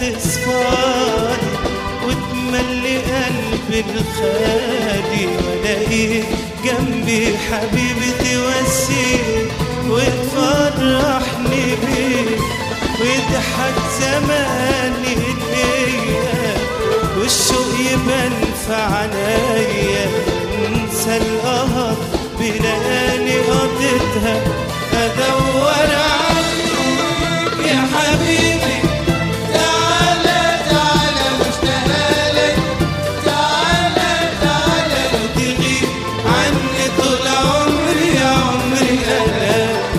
تصفالي وتملي قلبي الخالي والاقيك جنبي حبيبي توسيني وتفرحني بيك ويضحك زماني ليا والشوق يبان في عينيا انسى القهر بلاني قضيتها ادور عليك يا حبيبي تعالى تعالى مشتاقلك تعالى تعالى وتغيب عني طول عمري يا عمري انا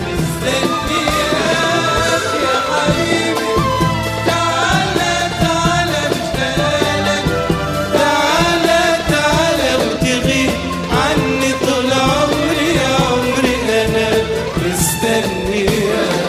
مستنياك يا حبيبي تعالى تعالى مشتاقلك تعالى تعالى وتغيب عني طول عمري يا عمري انا مستنياك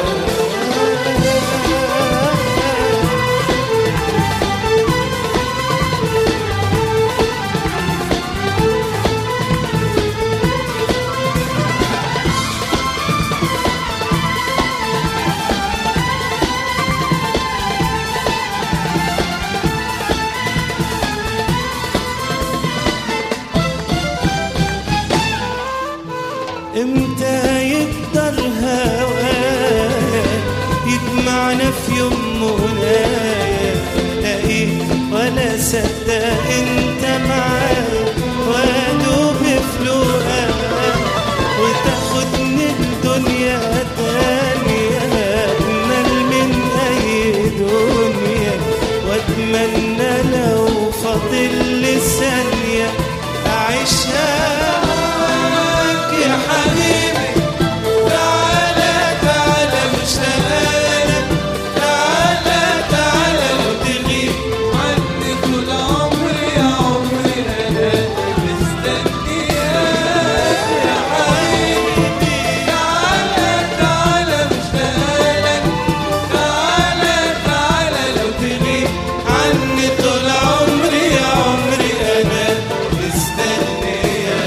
امتى يقدر هوايا يجمعنا في يوم منايا الاقيك ولا صدق انت معايا وادوب في لقاك وتاخدني الدنيا تانية اجمل من اي دنيا واتمنى لو فاضل لي ثانية اعيشها معاك يا حبيبي تعالى تعالى مشتاقلك تعالى تعالى وتغيب عني طول عمري يا عمري انا مستنياك يا حبيبي تعالى تعالى مشتاقلك تعالى تعالى لو تغيب عني طول عمري يا عمري انا مستنياك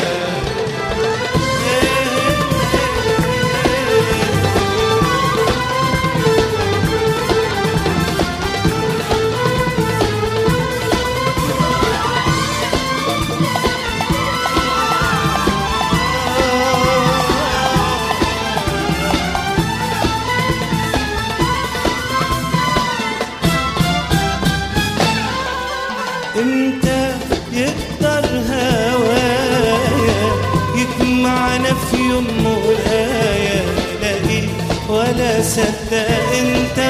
امتى يقدر هوايا يجمعنا في يوم مولايا لاقي ولا صدق انت